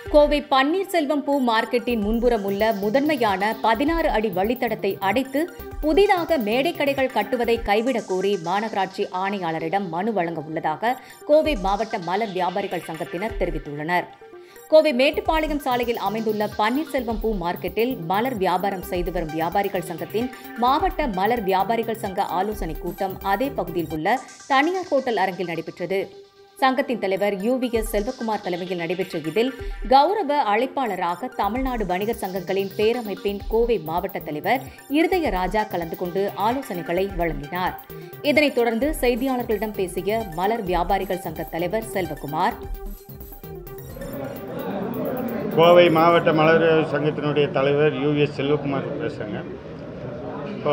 கோவை பன்னீர்செல்வம் பூ மார்க்கெட்டின் முன்புறம் உள்ள முதன்மையான பதினாறு அடி வழித்தடத்தை அடைத்து புதிதாக மேடை கடைகள் கட்டுவதை கைவிடக் கோரி மாநகராட்சி ஆணையாளரிடம் மனு வழங்க உள்ளதாக கோவை மாவட்ட மலர் வியாபாரிகள் சங்கத்தினர் தெரிவித்துள்ளனர் கோவை மேட்டுப்பாளையம் சாலையில் அமைந்துள்ள பன்னீர்செல்வம் பூ மார்க்கெட்டில் மலர் வியாபாரம் செய்து வரும் வியாபாரிகள் சங்கத்தின் மாவட்ட மலர் வியாபாரிகள் சங்க ஆலோசனைக் கூட்டம் அதே பகுதியில் உள்ள தனியார் ஹோட்டல் அரங்கில் நடைபெற்றது சங்கத்தின் தலைவர் யுவிஎஸ் செல்வகுமார் தலைமையில் நடைபெற்ற இதில் கௌரவ அழைப்பாளராக தமிழ்நாடு வணிகர் சங்கங்களின் பேரமைப்பின் கோவை மாவட்ட தலைவர் இருதய ராஜா கலந்து கொண்டு ஆலோசனைகளை வழங்கினார் இதனைத் தொடர்ந்து செய்தியாளர்களிடம் பேசிய மலர் வியாபாரிகள் சங்க தலைவர் செல்வகுமார் கோவை மாவட்ட மலர் சங்கத்தினுடைய தலைவர் யுஎஸ் செல்வகுமார் பேசுகிறேங்க இப்போ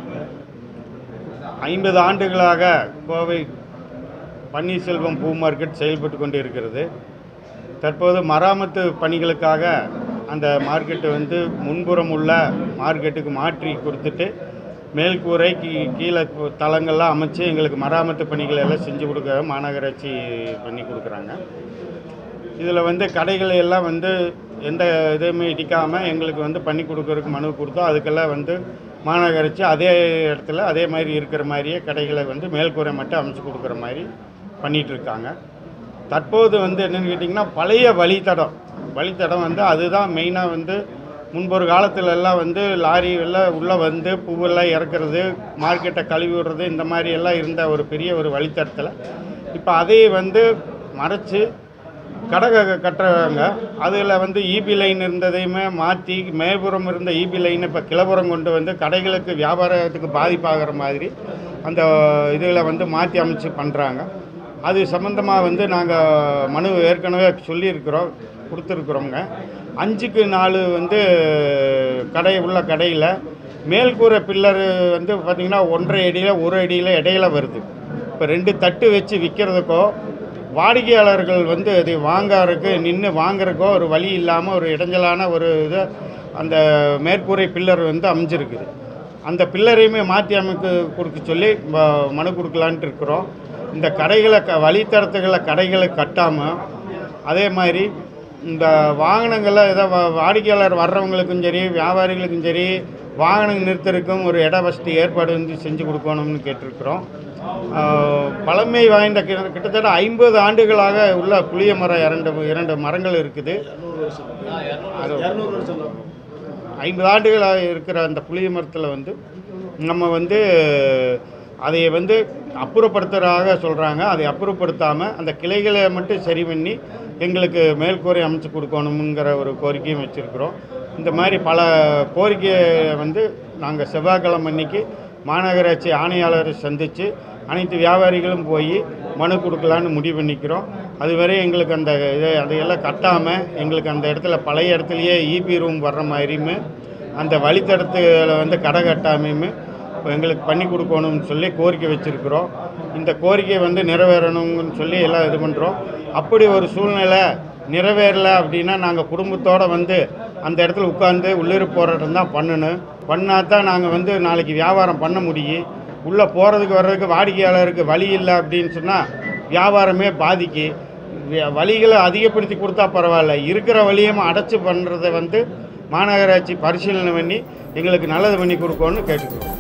ஐம்பது ஆண்டுகளாக கோவை பன்னீர்செல்வம் பூ மார்க்கெட் செயல்பட்டு கொண்டு இருக்கிறது தற்போது மராமத்து பணிகளுக்காக அந்த மார்க்கெட்டை வந்து முன்புறம் உள்ள மார்க்கெட்டுக்கு மாற்றி கொடுத்துட்டு மேல்கூரை கீ கீழே கு- தளங்கள்லாம் அமைச்சு எங்களுக்கு மராமத்து பணிகள் எல்லாம் செஞ்சு கொடுக்க மாநகராட்சி பண்ணி கொடுக்குறாங்க இதில் வந்து கடைகளை எல்லாம் வந்து எந்த இதுவுமே இடிக்காமல் எங்களுக்கு வந்து பண்ணி கொடுக்கறதுக்கு மனு கொடுத்தோம் அதுக்கெல்லாம் வந்து மாநகராட்சி அதே இடத்துல அதே மாதிரி இருக்கிற மாதிரியே கடைகளை வந்து மேல்கூரை மட்டும் அமைச்சு கொடுக்குற மாதிரி பண்ணிட்டு இருக்காங்க தற்போது வந்து என்னென்னு கேட்டிங்கன்னா பழைய வழித்தடம் வழித்தடம் வந்து அதுதான் மெயினாக வந்து முன்பொரு காலத்துல எல்லாம் வந்து லாரி எல்லாம் உள்ளே வந்து பூவெல்லாம் இறக்குறது மார்க்கெட்டை கழுவி விடுறது இந்த மாதிரி எல்லாம் இருந்த ஒரு பெரிய ஒரு வழித்தடத்தில் இப்போ அதையே வந்து மறைச்சு கடை க- கட்டுறாங்க அதில் வந்து இபி லைன் இருந்ததையுமே மாற்றி மேல்புறம் இருந்த இபி லைனை இப்போ கிளப்புறம் கொண்டு வந்து கடைகளுக்கு வியாபாரத்துக்கு பாதிப்பாகிற மாதிரி அந்த இதில் வந்து மாற்றி அமைச்சு பண்ணுறாங்க அது சம்மந்தமாக வந்து நாங்கள் மனு ஏற்கனவே சொல்லியிருக்கிறோம் கொடுத்துருக்குறோங்க அஞ்சுக்கு நாலு வந்து கடை உள்ள கடையில் மேல்கூரை பில்லர் வந்து பார்த்திங்கன்னா ஒன்றரை அடியில் ஒரு அடியில் இடையில வருது இப்போ ரெண்டு தட்டு வச்சு விற்கிறதுக்கோ வாடிக்கையாளர்கள் வந்து அதை வாங்கறதுக்கு நின்று வாங்குறதுக்கோ ஒரு வழி இல்லாமல் ஒரு இடைஞ்சலான ஒரு இது அந்த மேற்கூரை பில்லர் வந்து அமைஞ்சிருக்குது அந்த பில்லரையுமே மாற்றி அமைக்க கொடுக்க சொல்லி ம- மனு கொடுக்கலான்ட்டு இருக்கிறோம் இந்த கடைகளை க வழித்தடத்துகளை கடைகளை கட்டாமல் அதே மாதிரி இந்த வாகனங்களை ஏதோ வா- வாடிக்கையாளர் வர்றவங்களுக்கும் சரி வியாபாரிகளுக்கும் சரி வாகனம் நிறுத்தறதுக்கும் ஒரு இட வசதி ஏற்பாடு வந்து செஞ்சு கொடுக்கணும்னு கேட்டிருக்கிறோம் ஆஹ், பழமை வாய்ந்த கிட்ட- கிட்டத்தட்ட ஐம்பது ஆண்டுகளாக உள்ள புளிய மரம் இரண்டு இரண்டு மரங்கள் இருக்குது அது ஐம்பது ஆண்டுகளாக இருக்கிற அந்த புளிய மரத்தில் வந்து நம்ம வந்து அதை வந்து அப்புறப்படுத்துறதாக சொல்கிறாங்க அதை அப்புறப்படுத்தாமல் அந்த கிளைகளை மட்டும் சரி பண்ணி எங்களுக்கு மேல்கூரை அமைச்சு கொடுக்கணுங்கிற ஒரு கோரிக்கையும் வச்சுருக்கிறோம் இந்த மாதிரி பல கோரிக்கையை வந்து நாங்கள் செவ்வாய்க்கிழமை அன்னைக்கு மாநகராட்சி ஆணையாளரை சந்தித்து அனைத்து வியாபாரிகளும் போய் மனு கொடுக்கலான்னு முடிவு பண்ணிக்கிறோம் அதுவரை எங்களுக்கு அந்த இதை அதையெல்லாம் கட்டாமல் எங்களுக்கு அந்த இடத்துல பழைய இடத்துலையே இபி ரூம் வர்ற மாதிரியுமே அந்த வழித்தடத்தில் வந்து கடை கட்டாமையுமே எங்களுக்கு பண்ணி கொடுக்கணும்னு சொல்லி கோரிக்கை வச்சுருக்குறோம் இந்த கோரிக்கை வந்து நிறைவேறணும்னு சொல்லி எல்லாம் இது பண்ணுறோம் அப்படி ஒரு சூழ்நிலை நிறைவேறல அப்படின்னா நாங்கள் குடும்பத்தோடு வந்து அந்த இடத்துல உட்காந்து உள்ளிருப்பு போராட்டம் தான் பண்ணணும் பண்ணால் தான் நாங்கள் வந்து நாளைக்கு வியாபாரம் பண்ண முடியும் உள்ளே போகிறதுக்கு வர்றதுக்கு வாடிக்கையாளருக்கு வழி இல்லை அப்படின்னு சொன்னால் வியாபாரமே பாதிக்கு வி- வழிகளை அதிகப்படுத்தி கொடுத்தா பரவாயில்ல இருக்கிற வழியும் அடைச்சி பண்ணுறதை வந்து மாநகராட்சி பரிசீலனை பண்ணி எங்களுக்கு நல்லது பண்ணி கொடுக்கணும்னு கேட்டுக்கிறோம்